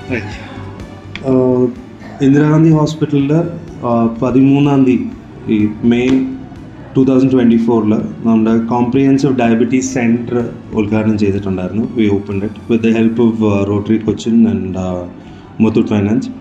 ആഹ് ഇന്ദിരാഗാന്ധി ഹോസ്പിറ്റലിൽ പതിമൂന്നാം തീയതി ഈ മെയ് ടു തൗസൻഡ് ട്വൻറ്റി ഫോറിൽ നമ്മുടെ കോംപ്രിഹെൻസീവ് ഡയബറ്റീസ് സെൻറ്റർ ഉദ്ഘാടനം ചെയ്തിട്ടുണ്ടായിരുന്നു we open it with the help of Rotary Cochin and Muthoot finance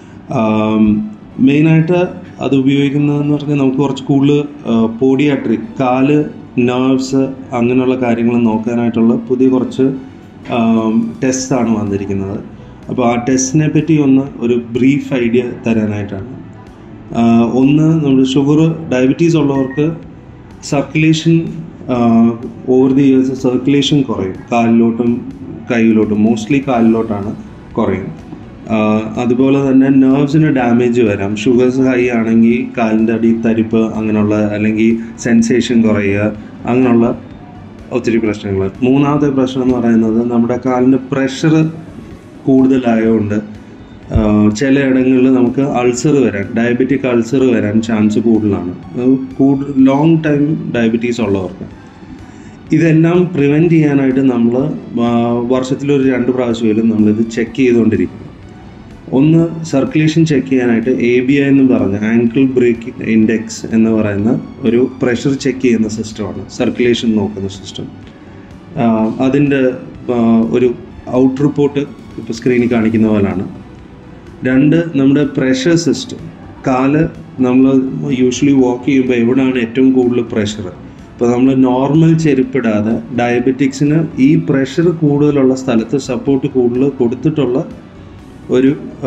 മെയിനായിട്ട് അത് ഉപയോഗിക്കുന്നതെന്ന് പറഞ്ഞാൽ നമുക്ക് കുറച്ച് കൂടുതൽ പോഡിയാട്രിക് കാല് നെർവ്സ് അങ്ങനെയുള്ള കാര്യങ്ങൾ നോക്കാനായിട്ടുള്ള പുതിയ കുറച്ച് ടെസ്റ്റ് ആണ് വന്നിരിക്കുന്നത് അപ്പോൾ ആ ടെസ്റ്റിനെ പറ്റി ഒന്ന് ഒരു ബ്രീഫ് ഐഡിയ തരാനായിട്ടാണ് ആഹ് ഒന്ന് നമ്മുടെ ഷുഗർ ഡയബറ്റീസ് ഉള്ളവർക്ക് circulation over the years circulation കുറയും കാലിലോട്ടും കൈയിലോട്ടും മോസ്റ്റ്ലി കാലിലോട്ടാണ് കുറയും ആഹ് അതുപോലെ തന്നെ നെർവ്സിന് ഡാമേജ് വരാം ഷുഗർസ് ഹൈ ആണെങ്കിൽ കാലിൻ്റെ അടി തരിപ്പ് അങ്ങനെയുള്ള അല്ലെങ്കിൽ സെൻസേഷൻ കുറയുക അങ്ങനെയുള്ള ഒത്തിരി പ്രശ്നങ്ങൾ മൂന്നാമത്തെ പ്രശ്നം എന്ന് പറയുന്നത് നമ്മുടെ കാലിൻ്റെ പ്രഷർ കൂടുതലായതുകൊണ്ട് ആഹ് ചിലയിടങ്ങളിൽ നമുക്ക് അൾസർ വരാൻ ഡയബറ്റിക് അൾസർ വരാൻ ചാൻസ് കൂടുതലാണ് കൂടുതൽ ലോങ് ടൈം ഡയബറ്റീസ് ഉള്ളവർക്ക് ഇതെല്ലാം പ്രിവെൻറ്റ് ചെയ്യാനായിട്ട് നമ്മൾ വർഷത്തിലൊരു രണ്ട് പ്രാവശ്യമെങ്കിലും നമ്മളിത് ചെക്ക് ചെയ്തുകൊണ്ടിരിക്കും ഒന്ന് സർക്കുലേഷൻ ചെക്ക് ചെയ്യാനായിട്ട് എ ബി ഐ എന്ന് പറഞ്ഞ ആങ്കിൾ ബ്രേക്ക് ഇൻഡെക്സ് എന്ന് പറയുന്ന ഒരു പ്രഷർ ചെക്ക് ചെയ്യുന്ന സിസ്റ്റമാണ് സർക്കുലേഷൻ നോക്കുന്ന സിസ്റ്റം അതിൻ്റെ ഒരു ഔട്ട് റിപ്പോർട്ട് ഇപ്പോൾ സ്ക്രീനിൽ കാണിക്കുന്ന പോലാണ് രണ്ട് നമ്മുടെ പ്രഷർ സിസ്റ്റം കാല് നമ്മൾ യൂഷ്വലി വാക്ക് ചെയ്യുമ്പോൾ എവിടെയാണ് ഏറ്റവും കൂടുതൽ പ്രഷർ ഇപ്പോൾ നമ്മൾ നോർമൽ ചെരുപ്പിടാതെ ഡയബറ്റിക്സിന് ഈ പ്രഷർ കൂടുതലുള്ള സ്ഥലത്ത് സപ്പോർട്ട് കൂടുതൽ കൊടുത്തിട്ടുള്ള ഒരു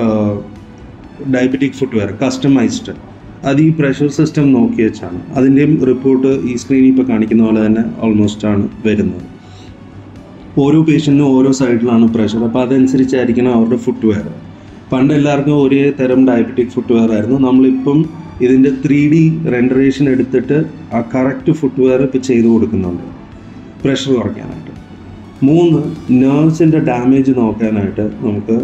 ഡയബറ്റിക് ഫുട്വെയർ കസ്റ്റമൈസ്ഡ് അത് ഈ പ്രഷർ സിസ്റ്റം നോക്കി വെച്ചാണ് അതിൻ്റെയും റിപ്പോർട്ട് ഈ സ്ക്രീനിൽ ഇപ്പോൾ കാണിക്കുന്ന പോലെ തന്നെ ഓൾമോസ്റ്റ് ആണ് വരുന്നത് ഓരോ പേഷ്യൻറ്റിനും ഓരോ സൈഡിലാണ് പ്രഷർ അപ്പോൾ അതനുസരിച്ചായിരിക്കണം അവരുടെ ഫുട്വെയർ പണ്ട് എല്ലാവർക്കും ഒരേ തരം ഡയബറ്റിക് ഫുട്വെയർ ആയിരുന്നു നമ്മളിപ്പം ഇതിൻ്റെ ത്രീ ഡി റെൻഡറേഷൻ എടുത്തിട്ട് ആ കറക്റ്റ് ഫുട്വെയർ ഇപ്പോൾ ചെയ്തു കൊടുക്കുന്നുണ്ട് പ്രഷർ കുറയ്ക്കാനായിട്ട് മൂന്ന് നെർവ്സിൻ്റെ ഡാമേജ് നോക്കാനായിട്ട് നമുക്ക്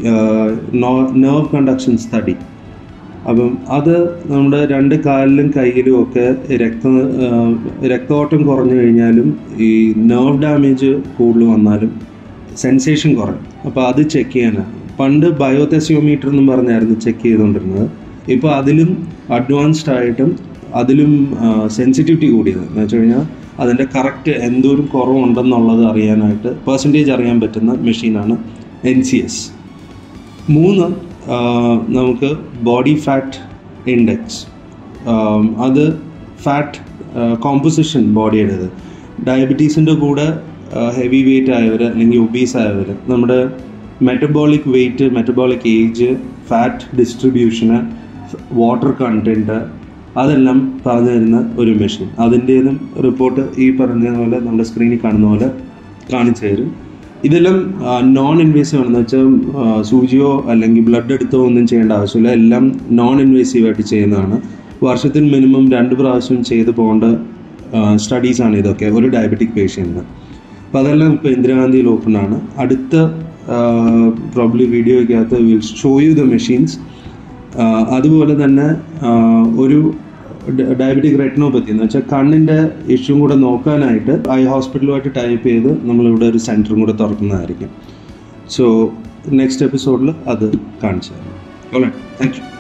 നെർവ് കണ്ടക്ഷൻ സ്റ്റഡി അപ്പം അത് നമ്മുടെ രണ്ട് കാലിലും കയ്യിലും ഒക്കെ രക്ത രക്തോട്ടം കുറഞ്ഞു കഴിഞ്ഞാലും ഈ നെർവ് ഡാമേജ് കൂടുതൽ വന്നാലും സെൻസേഷൻ കുറയും അപ്പോൾ അത് ചെക്ക് ചെയ്യാനാണ് പണ്ട് ബയോതെസിയോമീറ്റർ എന്നും പറഞ്ഞായിരുന്നു ചെക്ക് ചെയ്തുകൊണ്ടിരുന്നത് ഇപ്പോൾ അതിലും അഡ്വാൻസ്ഡ് ആയിട്ടും അതിലും സെൻസിറ്റിവിറ്റി കൂടിയത് എന്ന് വെച്ച് കഴിഞ്ഞാൽ അതിൻ്റെ കറക്റ്റ് എന്തോരം കുറവുണ്ടെന്നുള്ളത് അറിയാനായിട്ട് പെർസെൻറ്റേജ് അറിയാൻ പറ്റുന്ന മെഷീനാണ് എൻ സി എസ് മൂന്ന് നമുക്ക് ബോഡി ഫാറ്റ് ഇൻഡെക്സ് അത് ഫാറ്റ് കോമ്പോസിഷൻ ബോഡിയുടേത് ഡയബറ്റീസിൻ്റെ കൂടെ ഹെവി വെയിറ്റ് ആയവർ അല്ലെങ്കിൽ ഒബീസ് ആയവർ നമ്മുടെ metabolic weight metabolic age fat ഡിസ്ട്രിബ്യൂഷന് വാട്ടർ കണ്ടൻറ്റ് അതെല്ലാം പറഞ്ഞു തരുന്ന ഒരു മെഷീൻ അതിൻ്റേതും റിപ്പോർട്ട് ഈ പറഞ്ഞ പോലെ നമ്മുടെ സ്ക്രീനിൽ കാണുന്ന പോലെ കാണിച്ചു തരും ഇതെല്ലാം നോൺ ഇൻവേസീവ് ആണെന്ന് വെച്ചാൽ സൂചിയോ അല്ലെങ്കിൽ ബ്ലഡ് എടുത്തോ ഒന്നും ചെയ്യേണ്ട ആവശ്യമില്ല എല്ലാം നോൺ ഇൻവേസീവ് ആയിട്ട് ചെയ്യുന്നതാണ് വർഷത്തിൽ മിനിമം രണ്ട് പ്രാവശ്യം ചെയ്തു പോകേണ്ട സ്റ്റഡീസാണ് ഇതൊക്കെ ഒരു ഡയബറ്റിക് പേഷ്യൻറ്റിന് അപ്പോൾ അതെല്ലാം ഇപ്പോൾ ഇന്ദിരാഗാന്ധിയിൽ ഓപ്പൺ ആണ് അടുത്ത പ്രോബ്ലി വീഡിയോയ്ക്കകത്ത് will show you the machines അതുപോലെ തന്നെ ഒരു ഡയബറ്റിക് റെറ്റിനോപ്പത്തി എന്ന് വെച്ചാൽ കണ്ണിൻ്റെ ഇഷ്യൂ കൂടെ നോക്കാനായിട്ട് ഐ ഹോസ്പിറ്റലുമായിട്ട് ടൈപ്പ് ചെയ്ത് നമ്മളിവിടെ ഒരു സെൻറ്ററും കൂടെ തുറക്കുന്നതായിരിക്കും സോ നെക്സ്റ്റ് എപ്പിസോഡിൽ അത് കാണിച്ചു തരാം ഓക്കെ താങ്ക് യു